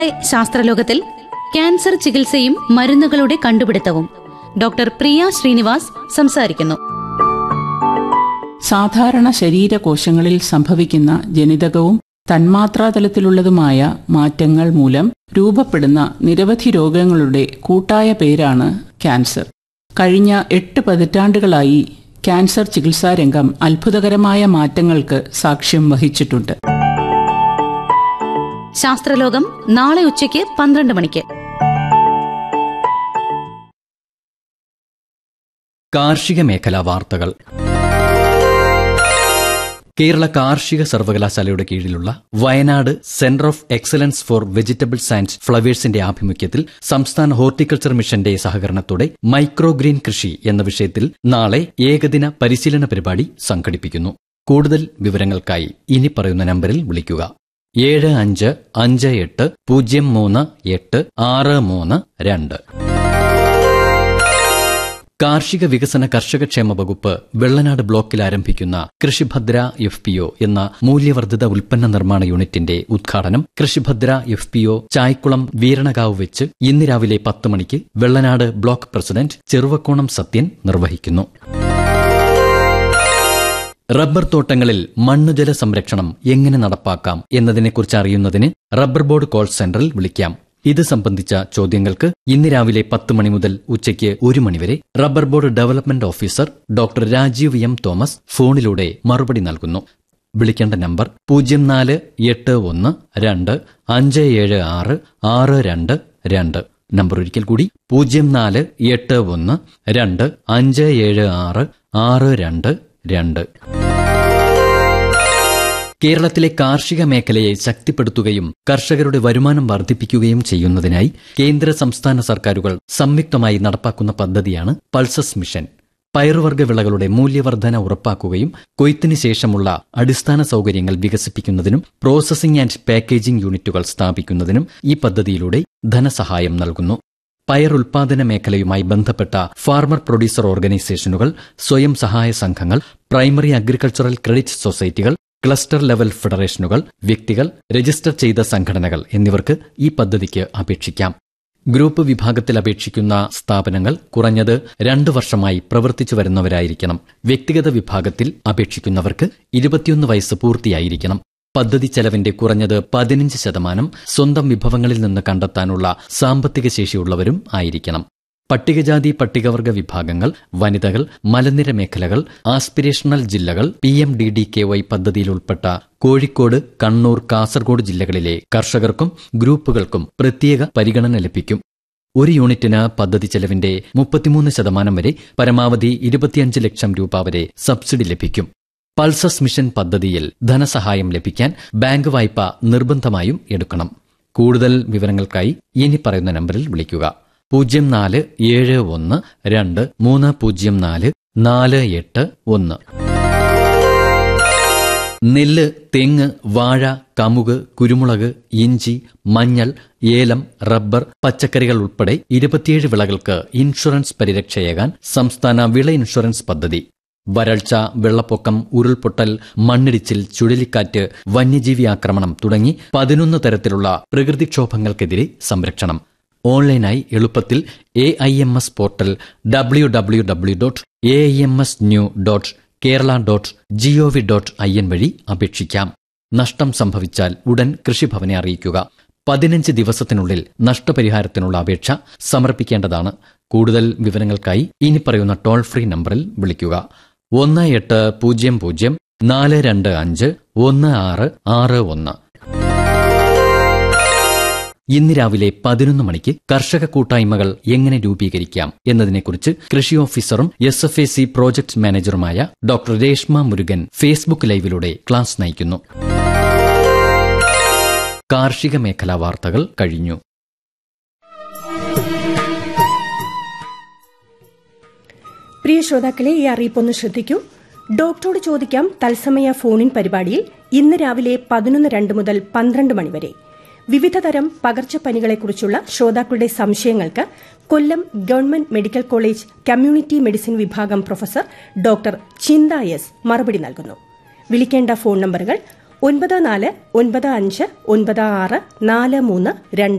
ശാസ്ത്രലോകത്തിൽ cancer ചികിത്സയും മരുന്നുകളുടെ കണ്ടുപിടുത്തവും doctor പ്രിയ ശ്രീനിവാസ് സംസാരിക്കുന്നു സാധാരണ ശരീരകോശങ്ങളിൽ സംഭവിക്കുന്ന ജനിതകവും തന്മാത്രാതലത്തിലുള്ളതുമായ മാറ്റങ്ങൾ മൂലം രൂപപ്പെടുന്ന നിരവധി രോഗങ്ങളുടെ കൂട്ടായ പേരാണ് ക്യാൻസർ കഴിഞ്ഞ എട്ട് പതിറ്റാണ്ടുകളായി ക്യാൻസർ ചികിത്സാരംഗം അത്ഭുതകരമായ മാറ്റങ്ങൾക്ക് സാക്ഷ്യം വഹിച്ചിട്ടുണ്ട് ശാസ്ത്രലോകം നാളെ ഉച്ചയ്ക്ക് പന്ത്രണ്ട് മണിക്ക് കാർഷിക മേഖലാ വാർത്തകൾ കേരള കാർഷിക സർവകലാശാലയുടെ കീഴിലുള്ള Wayanad centre of excellence for vegetables and ഫ്ലവേഴ്സിന്റെ ആഭിമുഖ്യത്തിൽ സംസ്ഥാന ഹോർട്ടിക്കൾച്ചർ മിഷന്റെ സഹകരണത്തോടെ മൈക്രോഗ്രീൻ കൃഷി എന്ന വിഷയത്തിൽ നാളെ ഏകദിന പരിശീലന പരിപാടി സംഘടിപ്പിക്കുന്നു കൂടുതൽ വിവരങ്ങൾക്കായി ഇനി പറയുന്ന നമ്പറിൽ വിളിക്കുക ഏഴ് അഞ്ച് അഞ്ച് എട്ട് പൂജ്യം മൂന്ന് എട്ട് ആറ് മൂന്ന് രണ്ട് കാർഷിക വികസന കർഷകക്ഷേമ വകുപ്പ് വെള്ളനാട് ബ്ലോക്കിൽ ആരംഭിക്കുന്ന കൃഷിഭദ്ര എഫ് പി ഒ എന്ന മൂല്യവർദ്ധിത ഉൽപ്പന്ന നിർമ്മാണ യൂണിറ്റിന്റെ ഉദ്ഘാടനം Krishibhadra F P O Chaikkulam Veeranakavu വെച്ച് ഇന്ന് രാവിലെ പത്ത് മണിക്ക് വെള്ളനാട് ബ്ലോക്ക് പ്രസിഡന്റ് ചെറുവക്കോണം സത്യൻ നിർവഹിക്കുന്നു റബ്ബർ തോട്ടങ്ങളിൽ മണ്ണുജല സംരക്ഷണം എങ്ങനെ നടപ്പാക്കാം എന്നതിനെക്കുറിച്ച് അറിയുന്നതിന് റബ്ബർ ബോർഡ് കോൾ സെന്ററിൽ വിളിക്കാം ഇത് സംബന്ധിച്ച ചോദ്യങ്ങൾക്ക് ഇന്ന് രാവിലെ പത്ത് മണി മുതൽ ഉച്ചയ്ക്ക് ഒരു മണിവരെ rubber board development officer doctor Rajeev M Thomas ഫോണിലൂടെ മറുപടി നൽകുന്നു വിളിക്കേണ്ട നമ്പർ പൂജ്യം നാല് എട്ട് ഒന്ന് രണ്ട് അഞ്ച് ഏഴ് ആറ് ആറ് രണ്ട് രണ്ട് നമ്പർ ഒരിക്കൽ കൂടി പൂജ്യം നാല് എട്ട് ഒന്ന് രണ്ട് അഞ്ച് ഏഴ് ആറ് ആറ് രണ്ട് രണ്ട് കേരളത്തിലെ കാർഷിക മേഖലയെ ശക്തിപ്പെടുത്തുകയും കർഷകരുടെ വരുമാനം വർദ്ധിപ്പിക്കുകയും ചെയ്യുന്നതിനായി കേന്ദ്ര സംസ്ഥാന സർക്കാരുകൾ സംയുക്തമായി നടപ്പാക്കുന്ന പദ്ധതിയാണ് പൾസസ് മിഷൻ പയറുവർഗ്ഗ വിളകളുടെ മൂല്യവർധന ഉറപ്പാക്കുകയും കൊയ്ത്തിന് ശേഷമുള്ള അടിസ്ഥാന സൗകര്യങ്ങൾ വികസിപ്പിക്കുന്നതിനും പ്രോസസിംഗ് ആൻഡ് പാക്കേജിംഗ് യൂണിറ്റുകൾ സ്ഥാപിക്കുന്നതിനും ഈ പദ്ധതിയിലൂടെ ധനസഹായം നൽകുന്നു പയർ ഉൽപാദന മേഖലയുമായി ബന്ധപ്പെട്ട ഫാർമർ പ്രൊഡ്യൂസർ ഓർഗനൈസേഷനുകൾ സ്വയം സഹായ സംഘങ്ങൾ പ്രൈമറി അഗ്രികൾച്ചറൽ ക്രെഡിറ്റ് സൊസൈറ്റികൾ ക്ലസ്റ്റർ ലെവൽ ഫെഡറേഷനുകൾ വ്യക്തികൾ രജിസ്റ്റർ ചെയ്ത സംഘടനകൾ എന്നിവർക്ക് ഈ പദ്ധതിക്ക് അപേക്ഷിക്കാം ഗ്രൂപ്പ് വിഭാഗത്തിൽ അപേക്ഷിക്കുന്ന സ്ഥാപനങ്ങൾ കുറഞ്ഞത് രണ്ടു വർഷമായി പ്രവർത്തിച്ചു വരുന്നവരായിരിക്കണം വ്യക്തിഗത വിഭാഗത്തിൽ അപേക്ഷിക്കുന്നവർക്ക് ഇരുപത്തിയൊന്ന് വയസ്സ് പൂർത്തിയായിരിക്കണം പദ്ധതി ചെലവിന്റെ കുറഞ്ഞത് പതിനഞ്ച് ശതമാനം സ്വന്തം വിഭവങ്ങളിൽ നിന്ന് കണ്ടെത്താനുള്ള സാമ്പത്തിക ശേഷിയുള്ളവരും ആയിരിക്കണം പട്ടികജാതി പട്ടികവർഗ വിഭാഗങ്ങൾ വനിതകൾ മലനിര മേഖലകൾ ആസ്പിരേഷണൽ ജില്ലകൾ P M D D K Y പദ്ധതിയിൽ ഉൾപ്പെട്ട കോഴിക്കോട് കണ്ണൂർ കാസർഗോഡ് ജില്ലകളിലെ കർഷകർക്കും ഗ്രൂപ്പുകൾക്കും പ്രത്യേക പരിഗണന ലഭിക്കും ഒരു യൂണിറ്റിന് പദ്ധതി ചെലവിന്റെ മുപ്പത്തിമൂന്ന് ശതമാനം വരെ പരമാവധി ഇരുപത്തിയഞ്ച് ലക്ഷം രൂപ വരെ സബ്സിഡി ലഭിക്കും പൾസസ് മിഷൻ പദ്ധതിയിൽ ധനസഹായം ലഭിക്കാൻ ബാങ്ക് വായ്പ നിർബന്ധമായും എടുക്കണം കൂടുതൽ വിവരങ്ങൾക്കായി ഇനി പറയുന്ന നമ്പറിൽ വിളിക്കുക പൂജ്യം നാല് ഏഴ് ഒന്ന് രണ്ട് മൂന്ന് പൂജ്യം നാല് നാല് എട്ട് ഒന്ന് നെല്ല് തെങ്ങ് വാഴ കമുക് കുരുമുളക് ഇഞ്ചി മഞ്ഞൾ ഏലം റബ്ബർ പച്ചക്കറികൾ ഉൾപ്പെടെ ഇരുപത്തിയേഴ് വിളകൾക്ക് ഇൻഷുറൻസ് പരിരക്ഷയേകാൻ സംസ്ഥാന വിള ഇൻഷുറൻസ് പദ്ധതി വരൾച്ച വെള്ളപ്പൊക്കം ഉരുൾപൊട്ടൽ മണ്ണിടിച്ചിൽ ചുഴലിക്കാറ്റ് വന്യജീവി ആക്രമണം തുടങ്ങി പതിനൊന്ന് തരത്തിലുള്ള പ്രകൃതിക്ഷോഭങ്ങൾക്കെതിരെ സംരക്ഷണം ഓൺലൈനായി എളുപ്പത്തിൽ A I M S portal W W W dot A I M S new dot Kerala dot gov dot I N വഴി അപേക്ഷിക്കാം നഷ്ടം സംഭവിച്ചാൽ ഉടൻ കൃഷിഭവനെ അറിയിക്കുക പതിനഞ്ച് ദിവസത്തിനുള്ളിൽ നഷ്ടപരിഹാരത്തിനുള്ള അപേക്ഷ സമർപ്പിക്കേണ്ടതാണ് കൂടുതൽ വിവരങ്ങൾക്കായി ഇനി പറയുന്ന ടോൾ ഫ്രീ നമ്പറിൽ വിളിക്കുക ഒന്ന് എട്ട് പൂജ്യം പൂജ്യം നാല് രണ്ട് അഞ്ച് ഒന്ന് ആറ് ആറ് ഒന്ന് ഇന്ന് രാവിലെ പതിനൊന്ന് മണിക്ക് കർഷക കൂട്ടായ്മകൾ എങ്ങനെ രൂപീകരിക്കാം എന്നതിനെക്കുറിച്ച് കൃഷി ഓഫീസറും S F A C project മാനേജറുമായ ഡോക്ടർ രേഷ്മ മുരുകൻ ഫേസ്ബുക്ക് ലൈവിലൂടെ ക്ലാസ് നയിക്കുന്നു കാർഷിക മേഖലാ വാർത്തകൾ കഴിഞ്ഞു പ്രിയ ശ്രോതാക്കളെ ഈ അറിയിപ്പൊന്ന് ശ്രദ്ധിക്കൂ ഡോക്ടറോട് ചോദിക്കാം തത്സമയ ഫോണിൻ പരിപാടിയിൽ ഇന്ന് രാവിലെ പതിനൊന്ന് രണ്ട് മുതൽ പന്ത്രണ്ട് മണിവരെ വിവിധതരം പകർച്ചപ്പനികളെക്കുറിച്ചുള്ള ശ്രോതാക്കളുടെ സംശയങ്ങൾക്ക് Kollam government medical college community medicine വിഭാഗം പ്രൊഫസർ ഡോക്ടർ ചിന്ത എസ് മറുപടി നൽകുന്നു വിളിക്കേണ്ട ഫോൺ നമ്പറുകൾ ഒൻപത് നാല് ഒൻപത് അഞ്ച് ഒൻപത് ആറ് നാല് മൂന്ന് രണ്ട്